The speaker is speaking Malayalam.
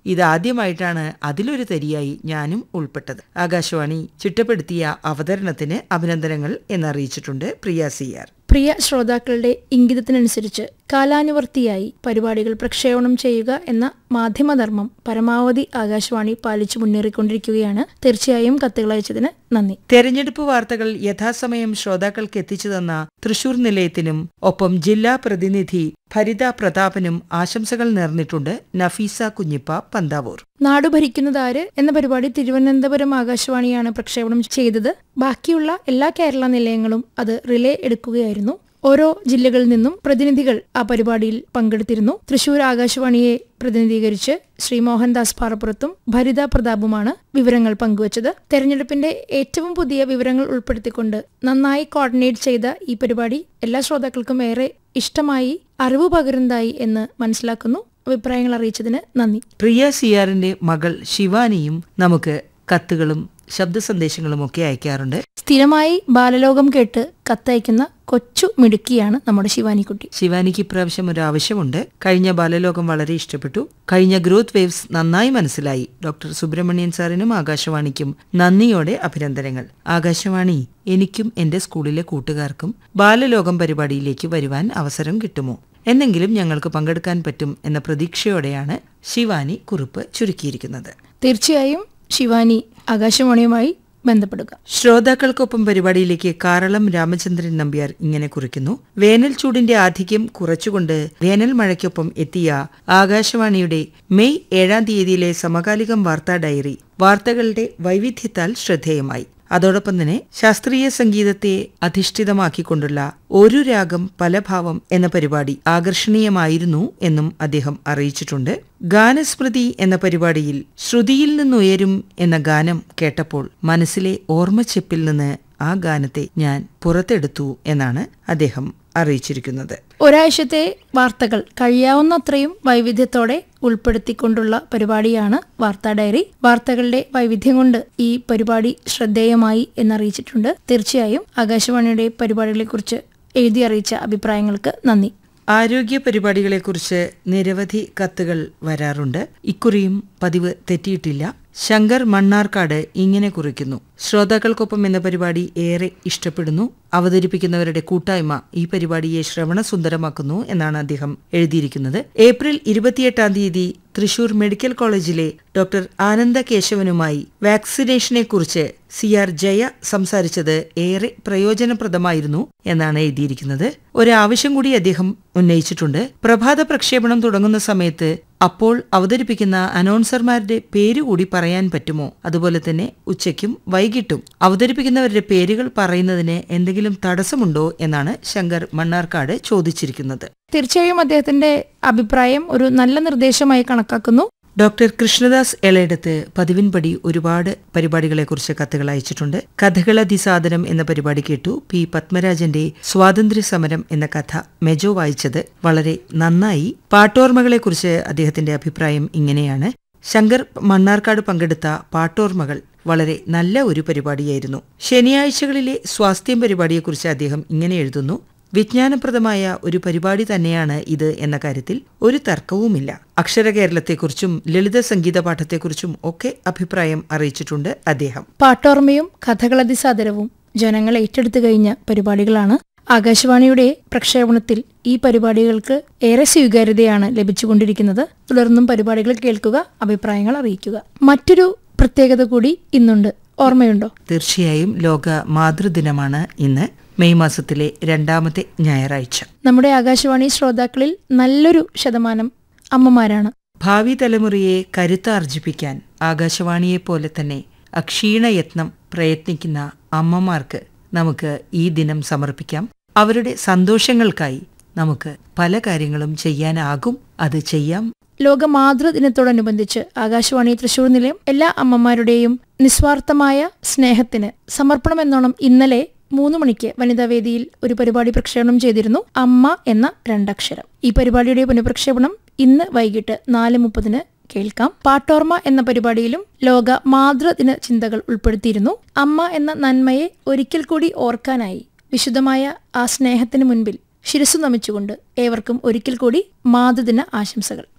ഇതാദ്യമായിട്ടാണ് അതിലൊരു തരിയായി ഞാനും ഉൾപ്പെട്ടത് ആകാശവാണി ചിട്ടപ്പെടുത്തിയ അവതരണത്തിന് അഭിനന്ദനങ്ങൾ എന്നറിയിച്ചിട്ടുണ്ട് പ്രിയ സി ആർ പ്രിയ ശ്രോതാക്കളുടെ ഇംഗിതത്തിനനുസരിച്ച് കാലാനുവർത്തിയായി പരിപാടികൾ പ്രക്ഷേപണം ചെയ്യുക എന്ന മാധ്യമധർമ്മം പരമാവധി ആകാശവാണി പാലിച്ചു മുന്നേറിക്കൊണ്ടിരിക്കുകയാണ് തീർച്ചയായും കത്തുകൾ അയച്ചതിന് നന്ദി തെരഞ്ഞെടുപ്പ് വാർത്തകൾ യഥാസമയം ശ്രോതാക്കൾക്ക് എത്തിച്ചു തന്ന തൃശൂർ നിലയത്തിനും ഒപ്പം ജില്ലാ പ്രതിനിധി ഭരിത പ്രതാപനും ആശംസകൾ നേർന്നിട്ടുണ്ട് നഫീസ കുഞ്ഞിപ്പ പന്താവൂർ നാടു ഭരിക്കുന്നതാര് എന്ന പരിപാടി തിരുവനന്തപുരം ആകാശവാണിയാണ് പ്രക്ഷേപണം ചെയ്തത് ബാക്കിയുള്ള എല്ലാ കേരള നിലയങ്ങളും അത് റിലേ എടുക്കുകയായിരുന്നു ഓരോ ജില്ലകളിൽ നിന്നും പ്രതിനിധികൾ ആ പരിപാടിയിൽ പങ്കെടുത്തിരുന്നു തൃശൂർ ആകാശവാണിയെ പ്രതിനിധീകരിച്ച് ശ്രീ മോഹൻദാസ് പാറപ്പുറത്തും ഭരിത പ്രതാപുമാണ് വിവരങ്ങൾ പങ്കുവച്ചത് തെരഞ്ഞെടുപ്പിന്റെ ഏറ്റവും പുതിയ വിവരങ്ങൾ ഉൾപ്പെടുത്തിക്കൊണ്ട് നന്നായി കോർഡിനേറ്റ് ചെയ്ത ഈ പരിപാടി എല്ലാ ശ്രോതാക്കൾക്കും ഏറെ ഇഷ്ടമായി അറിവ് പകരുന്നതായി എന്ന് മനസ്സിലാക്കുന്നു അഭിപ്രായങ്ങൾ അറിയിച്ചതിന് നന്ദി പ്രിയ സിയാറിന്റെ മകൾ ശിവാനിയും നമുക്ക് കത്തുകളും ശബ്ദ സന്ദേശങ്ങളും ഒക്കെ അയക്കാറുണ്ട് സ്ഥിരമായി ബാലലോകം കേട്ട് കത്തയക്കുന്ന കൊച്ചു മിടുക്കിയാണ് നമ്മുടെ ശിവാനിക്കുട്ടി ശിവാനിക്ക് ഇപ്രാവശ്യം ഒരു ആവശ്യമുണ്ട് കഴിഞ്ഞ ബാലലോകം വളരെ ഇഷ്ടപ്പെട്ടു കഴിഞ്ഞ ഗ്രോത്ത് വേവ്സ് നന്നായി മനസ്സിലായി ഡോക്ടർ സുബ്രഹ്മണ്യൻ സാറിനും ആകാശവാണിക്കും നന്ദിയോടെ അഭിനന്ദനങ്ങൾ ആകാശവാണി എനിക്കും എന്റെ സ്കൂളിലെ കൂട്ടുകാർക്കും ബാലലോകം പരിപാടിയിലേക്ക് വരുവാൻ അവസരം കിട്ടുമോ എന്നെങ്കിലും ഞങ്ങൾക്ക് പങ്കെടുക്കാൻ പറ്റും എന്ന പ്രതീക്ഷയോടെയാണ് ശിവാനി കുറിപ്പ് ചുരുക്കിയിരിക്കുന്നത് തീർച്ചയായും ശിവാനി ആകാശവാണിയുമായി ബന്ധപ്പെടുക ശ്രോതാക്കൾക്കൊപ്പം പരിപാടിയിലേക്ക് കാരളം രാമചന്ദ്രൻ നമ്പ്യാർ ഇങ്ങനെ കുറിക്കുന്നു വേനൽ ചൂടിന്റെ ആധിക്യം കുറച്ചുകൊണ്ട് വേനൽ മഴയ്ക്കൊപ്പം എത്തിയ ആകാശവാണിയുടെ മെയ് ഏഴാം തീയതിയിലെ സമകാലികം വാർത്താ ഡയറി വാർത്തകളുടെ വൈവിധ്യത്താൽ ശ്രദ്ധേയമായി അതോടൊപ്പം തന്നെ ശാസ്ത്രീയ സംഗീതത്തെ അധിഷ്ഠിതമാക്കിക്കൊണ്ടുള്ള ഒരു രാഗം പലഭാവം എന്ന പരിപാടി ആകർഷണീയമായിരുന്നു എന്നും അദ്ദേഹം അറിയിച്ചിട്ടുണ്ട് ഗാനസ്മൃതി എന്ന പരിപാടിയിൽ ശ്രുതിയിൽ നിന്നുയരും എന്ന ഗാനം കേട്ടപ്പോൾ മനസ്സിലെ ഓർമ്മച്ചെപ്പിൽ നിന്ന് ആ ഗാനത്തെ ഞാൻ പുറത്തെടുത്തു എന്നാണ് അദ്ദേഹം അറിയിച്ചിരിക്കുന്നത് ഒരാഴ്ചത്തെ വാർത്തകൾ കഴിയാവുന്നത്രയും വൈവിധ്യത്തോടെ ഉൾപ്പെടുത്തിക്കൊണ്ടുള്ള പരിപാടിയാണ് വാർത്താ ഡയറി വാർത്തകളുടെ വൈവിധ്യം കൊണ്ട് ഈ പരിപാടി ശ്രദ്ധേയമായി എന്നറിയിച്ചിട്ടുണ്ട് തീർച്ചയായും ആകാശവാണിയുടെ പരിപാടികളെക്കുറിച്ച് എഴുതി അറിയിച്ച അഭിപ്രായങ്ങൾക്ക് നന്ദി ആരോഗ്യ പരിപാടികളെക്കുറിച്ച് നിരവധി കത്തുകൾ വരാറുണ്ട് ഇക്കുറിയും പതിവ് തെറ്റിയിട്ടില്ല ശങ്കർ മണ്ണാർക്കാട് ഇങ്ങനെ കുറിക്കുന്നു ശ്രോതാക്കൾക്കൊപ്പം എന്ന പരിപാടി ഏറെ ഇഷ്ടപ്പെടുന്നു അവതരിപ്പിക്കുന്നവരുടെ കൂട്ടായ്മ ഈ പരിപാടിയെ ശ്രവണസുന്ദരമാക്കുന്നു എന്നാണ് അദ്ദേഹം എഴുതിയിരിക്കുന്നത് ഏപ്രിൽ ഇരുപത്തിയെട്ടാം തീയതി തൃശൂർ മെഡിക്കൽ കോളേജിലെ ഡോക്ടർ ആനന്ദ കേശവനുമായി വാക്സിനേഷനെ കുറിച്ച് സി ആർ ജയ സംസാരിച്ചത് ഏറെ പ്രയോജനപ്രദമായിരുന്നു എന്നാണ് എഴുതിയിരിക്കുന്നത് ഒരാവശ്യം കൂടി അദ്ദേഹം ഉന്നയിച്ചിട്ടുണ്ട് പ്രഭാത പ്രക്ഷേപണം തുടങ്ങുന്ന സമയത്ത് അപ്പോൾ അവതരിപ്പിക്കുന്ന അനൗൺസർമാരുടെ പേര് കൂടി പറയാൻ പറ്റുമോ അതുപോലെ തന്നെ ഉച്ചയ്ക്കും വൈകിട്ടും അവതരിപ്പിക്കുന്നവരുടെ പേരുകൾ പറയുന്നതിന് എന്തെങ്കിലും തടസ്സമുണ്ടോ എന്നാണ് ശങ്കർ മണ്ണാർക്കാട് ചോദിച്ചിരിക്കുന്നത് തീർച്ചയായും അദ്ദേഹത്തിന്റെ അഭിപ്രായം ഒരു നല്ല നിർദ്ദേശമായി കണക്കാക്കുന്നു ഡോക്ടർ കൃഷ്ണദാസ് എളയിടത്ത് പതിവിൻപടി ഒരുപാട് പരിപാടികളെക്കുറിച്ച് കത്തുകൾ അയച്ചിട്ടുണ്ട് കഥകളതിസാദനം എന്ന പരിപാടി കേട്ടു പി പത്മരാജന്റെ സ്വാതന്ത്ര്യ സമരം എന്ന കഥ മെജോ വായിച്ചത് വളരെ നന്നായി പാട്ടോർമകളെക്കുറിച്ച് അദ്ദേഹത്തിന്റെ അഭിപ്രായം ഇങ്ങനെയാണ് ശങ്കർ മണ്ണാർക്കാട് പങ്കെടുത്ത പാട്ടോർമകൾ വളരെ നല്ല ഒരു പരിപാടിയായിരുന്നു ശനിയാഴ്ചകളിലെ സ്വാസ്ഥ്യം പരിപാടിയെക്കുറിച്ച് അദ്ദേഹം ഇങ്ങനെ എഴുതുന്നു വിജ്ഞാനപ്രദമായ ഒരു പരിപാടി തന്നെയാണ് ഇത് എന്ന കാര്യത്തിൽ ഒരു തർക്കവുമില്ല അക്ഷര കേരളത്തെക്കുറിച്ചും ലളിത സംഗീത പാഠത്തെക്കുറിച്ചും ഒക്കെ അഭിപ്രായം അറിയിച്ചിട്ടുണ്ട് അദ്ദേഹം പാട്ടോർമ്മയും കഥകളതിസാദരവും ജനങ്ങൾ ഏറ്റെടുത്തു കഴിഞ്ഞ പരിപാടികളാണ് ആകാശവാണിയുടെ പ്രക്ഷേപണത്തിൽ ഈ പരിപാടികൾക്ക് ഏറെ സ്വീകാര്യതയാണ് ലഭിച്ചുകൊണ്ടിരിക്കുന്നത് തുടർന്നും പരിപാടികൾ കേൾക്കുക അഭിപ്രായങ്ങൾ അറിയിക്കുക മറ്റൊരു പ്രത്യേകത കൂടി ഇന്നുണ്ട് ഓർമ്മയുണ്ടോ തീർച്ചയായും ലോക മാതൃദിനമാണ് ഇന്ന് മെയ് മാസത്തിലെ രണ്ടാമത്തെ ഞായറാഴ്ച നമ്മുടെ ആകാശവാണി ശ്രോതാക്കളിൽ നല്ലൊരു ശതമാനം അമ്മമാരാണ് ഭാവി തലമുറയെ കരുത്താർജിപ്പിക്കാൻ ആകാശവാണിയെപ്പോലെ തന്നെ അക്ഷീണയത്നം പ്രയത്നിക്കുന്ന അമ്മമാർക്ക് നമുക്ക് ഈ ദിനം സമർപ്പിക്കാം അവരുടെ സന്തോഷങ്ങൾക്കായി നമുക്ക് പല കാര്യങ്ങളും ചെയ്യാനാകും അത് ചെയ്യാം ലോക മാതൃദിനത്തോടനുബന്ധിച്ച് ആകാശവാണി തൃശൂർ നിലയം എല്ലാ അമ്മമാരുടെയും നിസ്വാർത്ഥമായ സ്നേഹത്തിന് സമർപ്പണമെന്നോണം ഇന്നലെ മൂന്ന് മണിക്ക് വനിതാവേദിയിൽ ഒരു പരിപാടി പ്രക്ഷേപണം ചെയ്തിരുന്നു അമ്മ എന്ന രണ്ടക്ഷരം ഈ പരിപാടിയുടെ പുനഃപ്രക്ഷേപണം ഇന്ന് വൈകിട്ട് നാല് മുപ്പതിന് കേൾക്കാം പാട്ടോർമ എന്ന പരിപാടിയിലും ലോക മാതൃദിന ചിന്തകൾ ഉൾപ്പെടുത്തിയിരുന്നു അമ്മ എന്ന നന്മയെ ഒരിക്കൽ കൂടി ഓർക്കാനായി വിശുദ്ധമായ ആ സ്നേഹത്തിന് മുൻപിൽ ശിരസു നമിച്ചുകൊണ്ട് ഏവർക്കും ഒരിക്കൽ കൂടി മാതൃദിന ആശംസകൾ